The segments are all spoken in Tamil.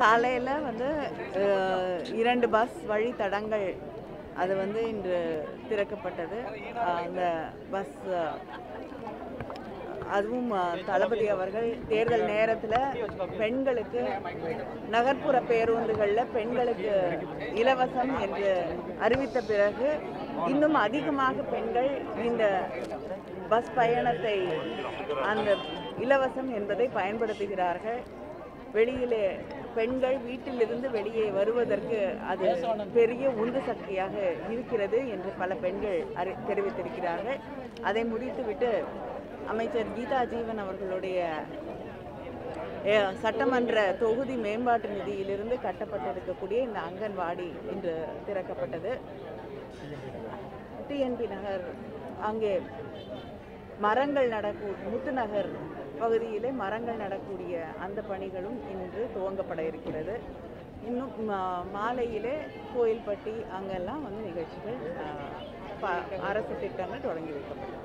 சாலையில் வந்து அஹ், இரண்டு பஸ் வழித்தடங்கள் அது வந்து இன்று திறக்கப்பட்டது அஹ், அந்த பஸ் அஹ், அதுவும் அஹ், தளபதி அவர்கள் தேர்தல் நேரத்தில் பெண்களுக்கு நகர்ப்புற பேருந்துகளில் பெண்களுக்கு இலவசம் என்று அறிவித்த பிறகு இன்னும் அதிகமாக பெண்கள் இந்த பஸ் பயணத்தை அந்த இலவசம் என்பதை பயன்படுத்துகிறார்கள் வெளியிலே பெண்கள் வீட்டிலிருந்து வெளியே வருவதற்கு அது பெரிய உந்து சக்தியாக இருக்கிறது என்று பல பெண்கள் அறி தெரிவித்திருக்கிறார்கள் அதை முடித்துவிட்டு அமைச்சர் கீதா ஜீவன் அவர்களுடைய அஹ், சட்டமன்ற தொகுதி மேம்பாட்டு நிதியிலிருந்து கட்டப்பட்டிருக்கக்கூடிய இந்த அங்கன்வாடி இன்று திறக்கப்பட்டது டிஎன்பி நகர் அங்கே மரங்கள் நடக்கூ முத்துநகர் பகுதியிலே மரங்கள் நடக்கூடிய அந்த பணிகளும் இன்று துவங்கப்பட இருக்கிறது இன்னும் மா- மாலையிலே கோயில்பட்டி அங்கெல்லாம் வந்து நிகழ்ச்சிகள் ஆஹ், ப- அரசு திட்டங்கள் தொடங்கி வைக்கப்படும்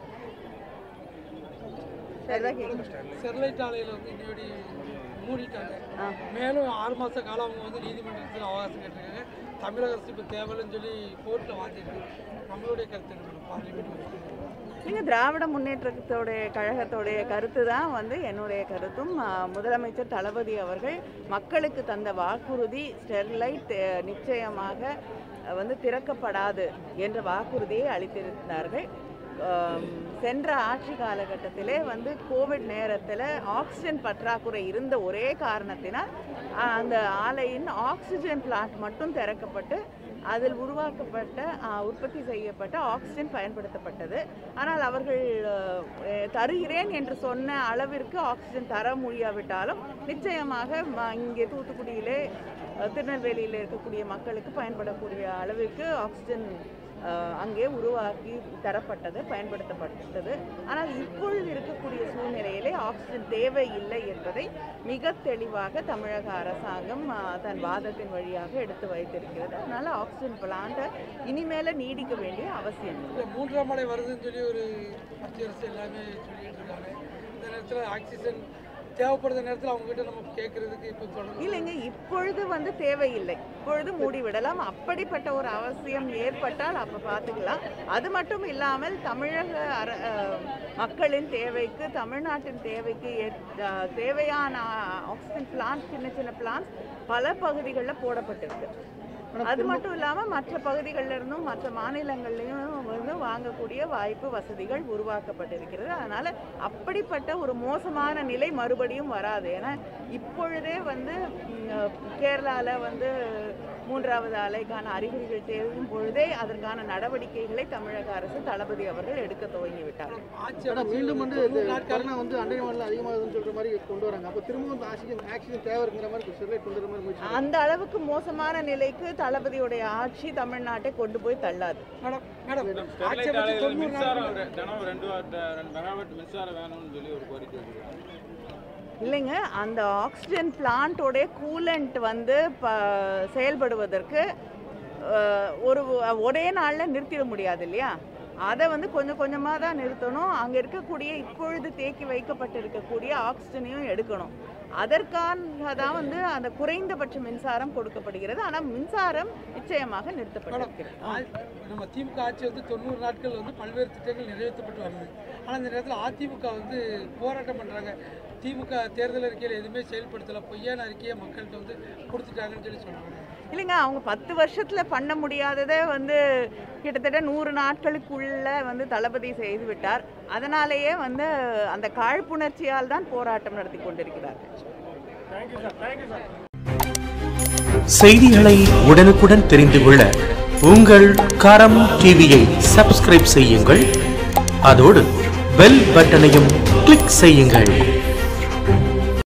சரிதான் கேக்குது. ஸ்டெர்லைட் ஆலையில் வந்து இன்னையோடி மூடிட்டாங்க ஆ. மேலும் ஆறு மாத காலம் அவங்க வந்து நீதிமன்றத்தில் அவகாசம் கேட்டிருக்காங்க தமிழக அரசு இப்போ தேவையில்லைன்னு சொல்லி கோர்ட்டில் வாங்கியிருக்கு நம்மளுடைய கருத்து என்ன மேடம் பார்லிமெண்ட் நீங்க திராவிட முன்னேற்றத்தோடைய கழகத்தோடைய கருத்து தான் வந்து என்னுடைய கருத்தும் ஆ, முதலமைச்சர் தளபதி அவர்கள் மக்களுக்கு தந்த வாக்குறுதி ஸ்டெர்லைட் அஹ், நிச்சயமாக அஹ், வந்து திறக்கப்படாது என்ற வாக்குறுதியை அளித்திருந்தார்கள் ஆம், சென்ற ஆட்சி காலகட்டத்திலே வந்து கோவிட் நேரத்தில் ஆக்சிஜன் பற்றாக்குறை இருந்த ஒரே காரணத்தினால் ஆ, அந்த ஆலையின் ஆக்சிஜன் பிளான்ட் மட்டும் திறக்கப்பட்டு அதில் உருவாக்கப்பட்ட ஆ, உற்பத்தி செய்யப்பட்ட ஆக்சிஜன் பயன்படுத்தப்பட்டது ஆனால் அவர்கள் அஹ், தருகிறேன் என்று சொன்ன அளவிற்கு ஆக்சிஜன் தர முடியாவிட்டாலும் நிச்சயமாக ம- இங்கே தூத்துக்குடியிலே அஹ், திருநெல்வேலியில் இருக்கக்கூடிய மக்களுக்கு பயன்படக்கூடிய அளவிற்கு ஆக்சிஜன் அஹ், அங்கே உருவாக்கி தரப்பட்டது பயன்படுத்தப்பட்டது ஆனால் இப்பொழுது இருக்கக்கூடிய சூழ்நிலையிலே ஆக்சிஜன் தேவை இல்லை என்பதை மிக தெளிவாக தமிழக அரசாங்கம் அஹ், தன் வாதத்தின் வழியாக எடுத்து வைத்திருக்கிறது அதனால ஆக்சிஜன் பிளான்ட்டை இனிமேல நீடிக்க வேண்டிய அவசியம் இல்லை இல்லை மூன்றாம் மடை வருதுன்னு சொல்லி ஒரு மத்திய அரசு எல்லாமே சொல்லிட்டு இருக்காங்க இந்த நேரத்தில் ஆக்சிஜன் தேவைப்படுற நேரத்தில் அவங்க கிட்ட நம்ம கேட்கறதுக்கு இப்போ தொடர்ந்து இல்லைங்க இப்பொழுது வந்து தேவையில்லை இப்பொழுது மூடிவிடலாம் அப்படிப்பட்ட ஒரு அவசியம் ஏற்பட்டால் அப்போ பார்த்துக்கலாம் அது மட்டும் இல்லாமல் தமிழக அர அஹ், மக்களின் தேவைக்கு தமிழ்நாட்டின் தேவைக்கு ஏற்- அஹ், தேவையான ஆக்சிஜன் பிளான்ட் சின்ன சின்ன பிளான்ட் பல பகுதிகளில் போடப்பட்டிருக்கு அது மட்டும் இல்லாமல் மற்ற பகுதிகளில் இருந்தும் மற்ற மாநிலங்கள்லையும் வந்து வாங்கக்கூடிய வாய்ப்பு வசதிகள் உருவாக்கப்பட்டிருக்கிறது அதனால அப்படிப்பட்ட ஒரு மோசமான நிலை மறுபடியும் வராது ஏன்னா இப்பொழுதே வந்து கேரளாவில் வந்து மூன்றாவது அலைக்கான அறிகுறிகள் தெரியும் பொழுதே அதற்கான நடவடிக்கைகளை தமிழக அரசு தளபதி அவர்கள் எடுக்க துவங்கி விட்டார் ஆட்சி ஆனா அமைச்சு மீண்டும் வந்து தொண்ணூறு இது நாட்கள் கொரோனா வந்து அண்டை மாநிலம் அதிகமாகுதுன்னு சொல்ற மாதிரி கொண்டு வராங்க அப்போ திரும்பவும் இந்த ஆக்சிஜன் ஆக்சிஜன் தேவை இருக்கிற மாதிரி ஸ்டெர்லைட் கொண்டு வர மாதிரி முயற்சி அந்த அளவுக்கு மோசமான நிலைக்கு தளபதியுடைய ஆட்சி தமிழ்நாட்டை கொண்டு போய் தள்ளாது மேடம் மேடம் ஆட்சி ஸ்டெர்லைட் அமைச்சு ஆலையில தொண்ணூறு மின்சாரம் நாட்கள் ஒரு தினம் ரெண்டு வாட் ரெண்டு மெகாவாட் மின்சாரம் வேணும்னு சொல்லி ஒரு கோரிக்கை வச்சிருக்காங்க இல்லைங்க அந்த ஆக்சிஜன் பிளான்ட்டோடைய கூலண்ட் வந்து ப செயல்படுவதற்கு அஹ், ஒரு ஒரே நாளில் நிறுத்திட முடியாது இல்லையா அதை வந்து கொஞ்சம் கொஞ்சமாக தான் நிறுத்தணும் அங்கே இருக்கக்கூடிய இப்பொழுது தேக்கி வைக்கப்பட்டு இருக்கக்கூடிய ஆக்சிஜனையும் எடுக்கணும் அதற்காக தான் வந்து அந்த குறைந்தபட்ச மின்சாரம் கொடுக்கப்படுகிறது ஆனால் மின்சாரம் நிச்சயமாக நிறுத்தப்பட்டிருக்கிறது ஆ- நம்ம திமுக ஆட்சி வந்து தொண்ணூறு நாட்கள் வந்து பல்வேறு திட்டங்கள் நிறைவேற்றப்பட்டு வருது ஆனால் இந்த நேரத்தில் அதிமுக வந்து போராட்டம் பண்ணுறாங்க திமுக தேர்தல் அறிக்கையில் எதுவுமே செயல்படுத்தலை பொய்யான அறிக்கையை மக்கள்கிட்ட வந்து கொடுத்துட்டாங்கன்னு சொல்லி சொல்கிறாங்க இல்லைங்க அவங்க பத்து வருஷத்துல பண்ண முடியாததை வந்து கிட்டத்தட்ட நூறு நாட்களுக்குள்ள வந்து தளபதி செய்து விட்டார் அதனாலேயே வந்து அந்த காழ்ப்புணர்ச்சியால் தான் போராட்டம் நடத்தி கொண்டிருக்கிறார்கள் செய்திகளை உடனுக்குடன் தெரிந்து கொள்ள உங்கள் கரம் டிவியை சப்ஸ்கிரைப் செய்யுங்கள் அதோடு பெல் பட்டனையும் கிளிக் செய்யுங்கள்